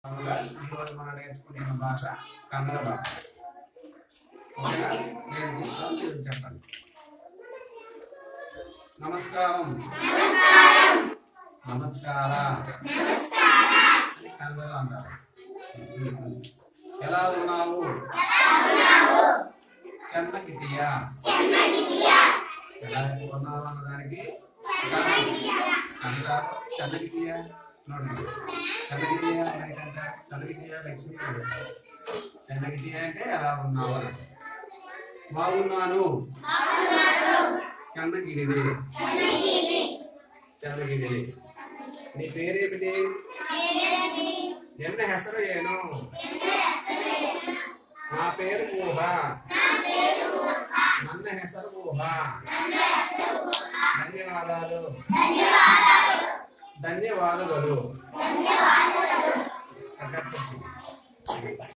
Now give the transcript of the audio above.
మామూలుగా ఈరోజు మనం నేర్చుకుంటున్న భాష కన్నడ భాష ఓకేనా నేను చెప్తాను మీరు చెప్పండి నమస్కారం నమస్కార అని కన్నడలో అంటారు ఎలా ఉన్నావు చెన్నగిటియా ఎలా ఉన్నావు అన్నదానికి కన్నడ చెన్నగిటియా ನೋಡಿ చెన్నగిటియా అనకంట చెన్నగిటియా లక్ష్మి చెన్నగిటియా అంటే ఎలా ఉన్నావు అని. బాగున్నాను చెన్నగిరిది చెన్నగిరిది నీ పేరేమిటి ఎన్న ಹೆಸರು ಏನು నా పేరు ఊహ ನನ್ನ ಹೆಸರು ఊహ ధన్యవాదాలు ధన్యవాదాలు